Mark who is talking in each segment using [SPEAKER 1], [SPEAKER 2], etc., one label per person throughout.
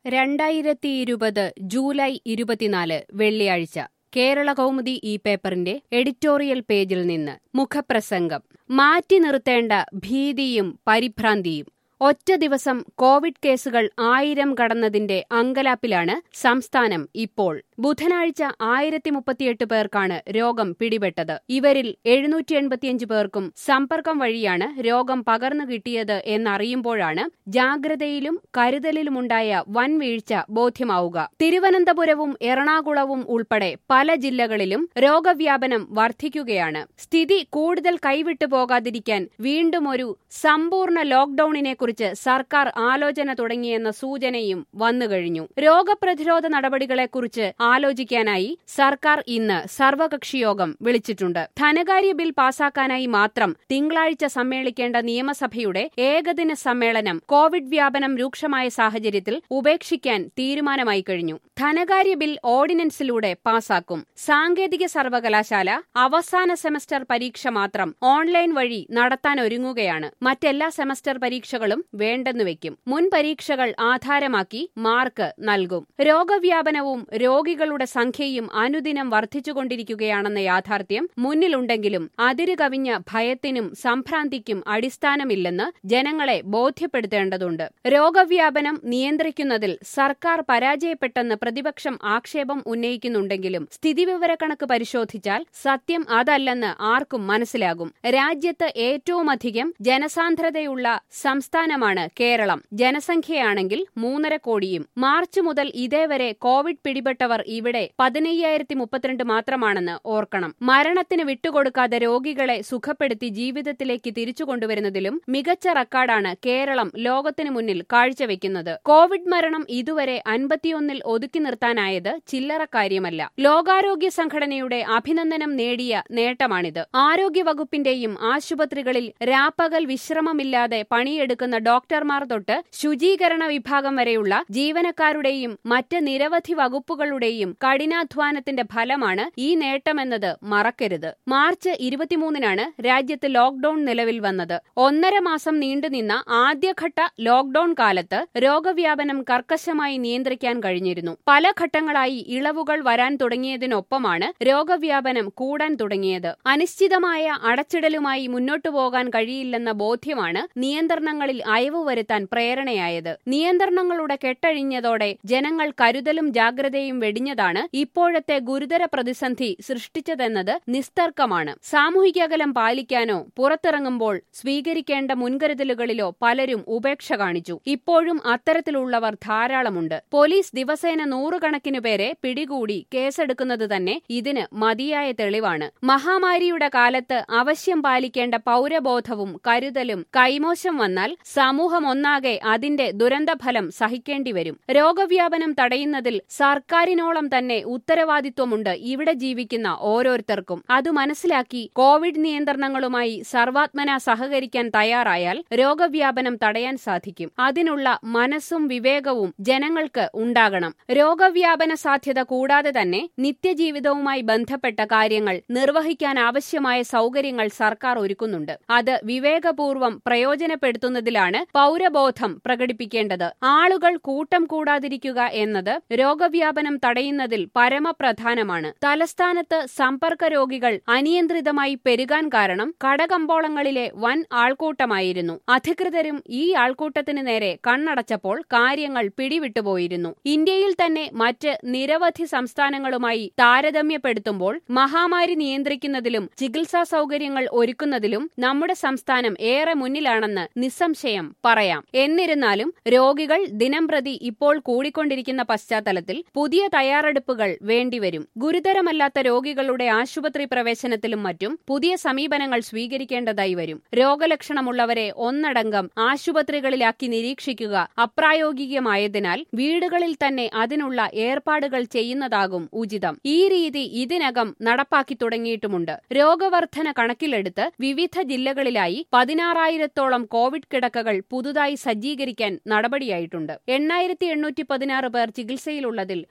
[SPEAKER 1] രണ്ടായിരത്തിയിരുപത് ജൂലൈ ഇരുപത്തിനാല് വെള്ളിയാഴ്ച കേരള കൗമുദി ഈ പേപ്പറിന്റെ എഡിറ്റോറിയൽ പേജിൽ നിന്ന് മുഖപ്രസംഗം മാറ്റി നിർത്തേണ്ട ഭീതിയും പരിഭ്രാന്തിയും ഒറ്റ ദിവസം കോവിഡ് കേസുകൾ ആയിരം കടന്നതിന്റെ അങ്കലാപ്പിലാണ് സംസ്ഥാനം ഇപ്പോൾ ബുധനാഴ്ച ആയിരത്തി മുപ്പത്തിയെട്ട് പേർക്കാണ് രോഗം പിടിപെട്ടത് ഇവരിൽ എഴുന്നൂറ്റി എൺപത്തിയഞ്ച് പേർക്കും സമ്പർക്കം വഴിയാണ് രോഗം പകർന്നു കിട്ടിയത് എന്നറിയുമ്പോഴാണ് ജാഗ്രതയിലും കരുതലിലുമുണ്ടായ വൻ വീഴ്ച ബോധ്യമാവുക തിരുവനന്തപുരവും എറണാകുളവും ഉൾപ്പെടെ പല ജില്ലകളിലും രോഗവ്യാപനം വർദ്ധിക്കുകയാണ് സ്ഥിതി കൂടുതൽ കൈവിട്ടു പോകാതിരിക്കാൻ വീണ്ടും ഒരു സമ്പൂർണ്ണ ലോക്ഡൌണിനെക്കുറിച്ച് സർക്കാർ ആലോചന തുടങ്ങിയെന്ന സൂചനയും വന്നുകഴിഞ്ഞു രോഗപ്രതിരോധ നടപടികളെക്കുറിച്ച് ആലോചിക്കാനായി സർക്കാർ ഇന്ന് സർവകക്ഷിയോഗം വിളിച്ചിട്ടുണ്ട് ധനകാര്യ ബിൽ പാസാക്കാനായി മാത്രം തിങ്കളാഴ്ച സമ്മേളിക്കേണ്ട നിയമസഭയുടെ ഏകദിന സമ്മേളനം കോവിഡ് വ്യാപനം രൂക്ഷമായ സാഹചര്യത്തിൽ ഉപേക്ഷിക്കാൻ തീരുമാനമായി കഴിഞ്ഞു ധനകാര്യ ബിൽ ഓർഡിനൻസിലൂടെ പാസാക്കും സാങ്കേതിക സർവകലാശാല അവസാന സെമസ്റ്റർ പരീക്ഷ മാത്രം ഓൺലൈൻ വഴി നടത്താനൊരുങ്ങുകയാണ് മറ്റെല്ലാ സെമസ്റ്റർ പരീക്ഷകളും വേണ്ടെന്ന് വെക്കും മുൻ പരീക്ഷകൾ ആധാരമാക്കി മാർക്ക് നൽകും രോഗവ്യാപനവും രോഗികളുടെ സംഖ്യയും അനുദിനം വർദ്ധിച്ചുകൊണ്ടിരിക്കുകയാണെന്ന യാഥാർത്ഥ്യം മുന്നിലുണ്ടെങ്കിലും അതിരുകവിഞ്ഞ ഭയത്തിനും സംഭ്രാന്തിക്കും അടിസ്ഥാനമില്ലെന്ന് ജനങ്ങളെ ബോധ്യപ്പെടുത്തേണ്ടതുണ്ട് രോഗവ്യാപനം നിയന്ത്രിക്കുന്നതിൽ സർക്കാർ പരാജയപ്പെട്ടെന്ന് പ്രതിപക്ഷം ആക്ഷേപം ഉന്നയിക്കുന്നുണ്ടെങ്കിലും സ്ഥിതിവിവരക്കണക്ക് പരിശോധിച്ചാൽ സത്യം അതല്ലെന്ന് ആർക്കും മനസ്സിലാകും രാജ്യത്ത് ഏറ്റവുമധികം ജനസാന്ദ്രതയുള്ള സംസ്ഥാനമാണ് കേരളം ജനസംഖ്യയാണെങ്കിൽ മൂന്നര കോടിയും മാർച്ച് മുതൽ ഇതേവരെ കോവിഡ് പിടിപെട്ടവർ ഇവിടെ പതിനയ്യായിരത്തി മുപ്പത്തിരണ്ട് മാത്രമാണെന്ന് ഓർക്കണം മരണത്തിന് വിട്ടുകൊടുക്കാതെ രോഗികളെ സുഖപ്പെടുത്തി ജീവിതത്തിലേക്ക് തിരിച്ചു കൊണ്ടുവരുന്നതിലും മികച്ച റെക്കോർഡാണ് കേരളം ലോകത്തിനു മുന്നിൽ കാഴ്ചവെക്കുന്നത് കോവിഡ് മരണം ഇതുവരെ അൻപത്തിയൊന്നിൽ ഒതുക്കി നിർത്താനായത് ചില്ലറ കാര്യമല്ല ലോകാരോഗ്യ സംഘടനയുടെ അഭിനന്ദനം നേടിയ നേട്ടമാണിത് ആരോഗ്യവകുപ്പിന്റെയും ആശുപത്രികളിൽ രാപ്പകൽ വിശ്രമമില്ലാതെ പണിയെടുക്കുന്ന ഡോക്ടർമാർ തൊട്ട് ശുചീകരണ വിഭാഗം വരെയുള്ള ജീവനക്കാരുടെയും മറ്റ് നിരവധി വകുപ്പുകളുടെയും കഠിനാധ്വാനത്തിന്റെ ഫലമാണ് ഈ നേട്ടമെന്നത് മറക്കരുത് മാർച്ച് ഇരുപത്തിമൂന്നിനാണ് രാജ്യത്ത് ലോക്ഡൌൺ നിലവിൽ വന്നത് ഒന്നര മാസം നീണ്ടുനിന്ന ആദ്യഘട്ട ലോക്ഡൌൺ കാലത്ത് രോഗവ്യാപനം കർക്കശമായി നിയന്ത്രിക്കാൻ കഴിഞ്ഞിരുന്നു പല ഘട്ടങ്ങളായി ഇളവുകൾ വരാൻ തുടങ്ങിയതിനൊപ്പമാണ് രോഗവ്യാപനം കൂടാൻ തുടങ്ങിയത് അനിശ്ചിതമായ അടച്ചിടലുമായി മുന്നോട്ടു പോകാൻ കഴിയില്ലെന്ന ബോധ്യമാണ് നിയന്ത്രണങ്ങളിൽ അയവ് വരുത്താൻ പ്രേരണയായത് നിയന്ത്രണങ്ങളുടെ കെട്ടഴിഞ്ഞതോടെ ജനങ്ങൾ കരുതലും ജാഗ്രതയും വെടിഞ്ഞതാണ് ഇപ്പോഴത്തെ ഗുരുതര പ്രതിസന്ധി സൃഷ്ടിച്ചതെന്നത് നിസ്തർക്കമാണ് സാമൂഹിക അകലം പാലിക്കാനോ പുറത്തിറങ്ങുമ്പോൾ സ്വീകരിക്കേണ്ട മുൻകരുതലുകളിലോ പലരും ഉപേക്ഷ കാണിച്ചു ഇപ്പോഴും അത്തരത്തിലുള്ളവർ ധാരാളമുണ്ട് പോലീസ് ദിവസേന നൂറുകണക്കിനു പേരെ പിടികൂടി കേസെടുക്കുന്നത് തന്നെ ഇതിന് മതിയായ തെളിവാണ് മഹാമാരിയുടെ കാലത്ത് അവശ്യം പാലിക്കേണ്ട പൗരബോധവും കരുതലും കൈമോശം വന്നാൽ സമൂഹം ഒന്നാകെ അതിന്റെ ദുരന്തഫലം സഹിക്കേണ്ടി വരും രോഗവ്യാപനം തടയുന്നതിൽ സർക്കാരിനോളം തന്നെ ഉത്തരവാദിത്വമുണ്ട് ഇവിടെ ജീവിക്കുന്ന ഓരോരുത്തർക്കും അത് മനസ്സിലാക്കി കോവിഡ് നിയന്ത്രണങ്ങളുമായി സർവാത്മന സഹകരിക്കാൻ തയ്യാറായാൽ രോഗവ്യാപനം തടയാൻ സാധിക്കും അതിനുള്ള മനസ്സും വിവേകവും ജനങ്ങൾക്ക് ഉണ്ടാകണം രോഗവ്യാപന സാധ്യത കൂടാതെ തന്നെ നിത്യജീവിതവുമായി ബന്ധപ്പെട്ട കാര്യങ്ങൾ നിർവഹിക്കാൻ ആവശ്യമായ സൗകര്യങ്ങൾ സർക്കാർ ഒരുക്കുന്നുണ്ട് അത് വിവേകപൂർവം പ്രയോജനപ്പെടുത്തുന്നതിലാണ് പൗരബോധം പ്രകടിപ്പിക്കേണ്ടത് ആളുകൾ കൂട്ടം കൂടാതിരിക്കുക എന്നത് രോഗവ്യാപനം തടയുന്നതിൽ പരമപ്രധാനമാണ് തലസ്ഥാനത്ത് സമ്പർക്ക രോഗികൾ അനിയന്ത്രിതമായി പെരുകാൻ കാരണം കടകമ്പോളങ്ങളിലെ വൻ ആൾക്കൂട്ടമായിരുന്നു അധികൃതരും ഈ ആൾക്കൂട്ടത്തിന് നേരെ കണ്ണടച്ചപ്പോൾ കാര്യങ്ങൾ പിടിവിട്ടുപോയിരുന്നു ഇന്ത്യയിൽ തന്നെ മറ്റ് നിരവധി സംസ്ഥാനങ്ങളുമായി താരതമ്യപ്പെടുത്തുമ്പോൾ മഹാമാരി നിയന്ത്രിക്കുന്നതിലും ചികിത്സാ സൗകര്യങ്ങൾ ഒരുക്കുന്നതിലും നമ്മുടെ സംസ്ഥാനം ഏറെ മുന്നിലാണെന്ന് നിസ്സംശയം പറയാം എന്നിരുന്നാലും രോഗികൾ ദിനംപ്രതി ഇപ്പോൾ കൂടിക്കൊണ്ടിരിക്കുന്ന പശ്ചാത്തലത്തിൽ പുതിയ തയ്യാറെടുപ്പുകൾ വേണ്ടിവരും ഗുരുതരമല്ലാത്ത രോഗികളുടെ ആശുപത്രി പ്രവേശനത്തിലും മറ്റും പുതിയ സമീപനങ്ങൾ സ്വീകരിക്കേണ്ടതായി വരും രോഗലക്ഷണമുള്ളവരെ ഒന്നടങ്കം ആശുപത്രികളിലാക്കി നിരീക്ഷിക്കുക അപ്രായോഗികമായതിനാൽ വീടുകളിൽ തന്നെ അതിനുള്ള ഏർപ്പാടുകൾ ചെയ്യുന്നതാകും ഉചിതം ഈ രീതി ഇതിനകം നടപ്പാക്കി തുടങ്ങിയിട്ടുമുണ്ട് രോഗവർധന കണക്കിലെടുത്ത് വിവിധ ജില്ലകളിലായി പതിനാറായിരത്തോളം കോവിഡ് കിടക്കകൾ പുതുതായി സജ്ജീകരിക്കാൻ നടപടിയായിട്ടുണ്ട് എണ്ണായിരത്തി എണ്ണൂറ്റി പതിനാറ് പേർ ചികിത്സയിലുള്ളതിൽ ഒൻപത്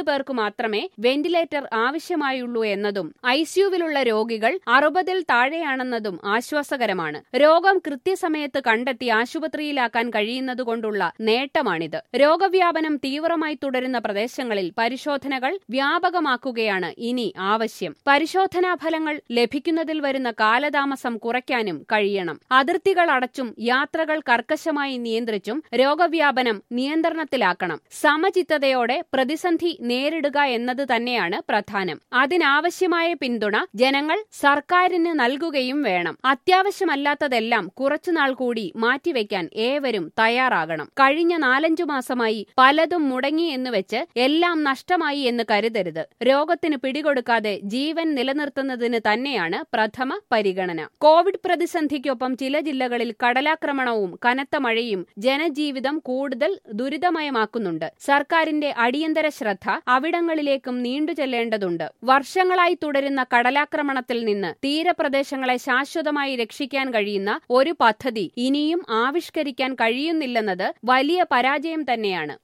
[SPEAKER 1] പേർക്ക് മാത്രമേ വെന്റിലേറ്റർ ആവശ്യമായുള്ളൂ എന്നതും ഐസിയുവിലുള്ള രോഗികൾ അറുപതിൽ താഴെയാണെന്നതും ആശ്വാസകരമാണ് രോഗം കൃത്യസമയത്ത് കണ്ടെത്തി ആശുപത്രിയിലാക്കാൻ കഴിയുന്നതുകൊണ്ടുള്ള നേട്ടമാണിത് രോഗവ്യാപനം തീവ്രമായി തുടരുന്ന പ്രദേശങ്ങളിൽ പരിശോധനകൾ വ്യാപകമാക്കുകയാണ് ഇനി ആവശ്യം പരിശോധനാ ഫലങ്ങൾ ലഭിക്കുന്നതിൽ വരുന്ന കാലതാമസം കുറയ്ക്കാനും കഴിയണം അതിർത്തികൾ അടച്ചും യാത്രകൾ കർക്കശമായി നിയന്ത്രിച്ചും രോഗവ്യാപനം നിയന്ത്രണത്തിലാക്കണം സമചിത്തതയോടെ പ്രതിസന്ധി നേരിടുക എന്നത് തന്നെയാണ് പ്രധാനം അതിനാവശ്യമായ പിന്തുണ ജനങ്ങൾ സർക്കാരിന് നൽകുകയും വേണം അത്യാവശ്യമല്ലാത്തതെല്ലാം കുറച്ചുനാൾ കൂടി മാറ്റിവെക്കാൻ ഏവരും തയ്യാറാകണം കഴിഞ്ഞ നാലഞ്ചു മാസമായി പലതും മുടങ്ങി എന്ന് വെച്ച് എല്ലാം നഷ്ടമായി എന്ന് കരുതരുത് രോഗത്തിന് പിടികൊടുക്കാതെ ജീവൻ നിലനിർത്തുന്നതിന് തന്നെയാണ് പ്രഥമ പരിഗണന കോവിഡ് പ്രതിസന്ധിക്കൊപ്പം ചില ജില്ലകളിൽ കടലാക്രമണവും കനത്ത മഴയും ജനജീവിതം കൂടുതൽ ദുരിതമയമാക്കുന്നുണ്ട് സർക്കാരിന്റെ അടിയന്തര ശ്രദ്ധ അവിടങ്ങളിലേക്കും നീണ്ടു ചെല്ലേണ്ടതുണ്ട് വർഷങ്ങളായി തുടരുന്ന കടലാക്രമണത്തിൽ നിന്ന് തീരപ്രദേശങ്ങളെ ശാശ്വതമായി രക്ഷിക്കാൻ കഴിയുന്ന ഒരു പദ്ധതി ഇനിയും ആവിഷ്കരിക്കാൻ കഴിയുന്നില്ലെന്നത് വലിയ പരാജയം തന്നെയാണ്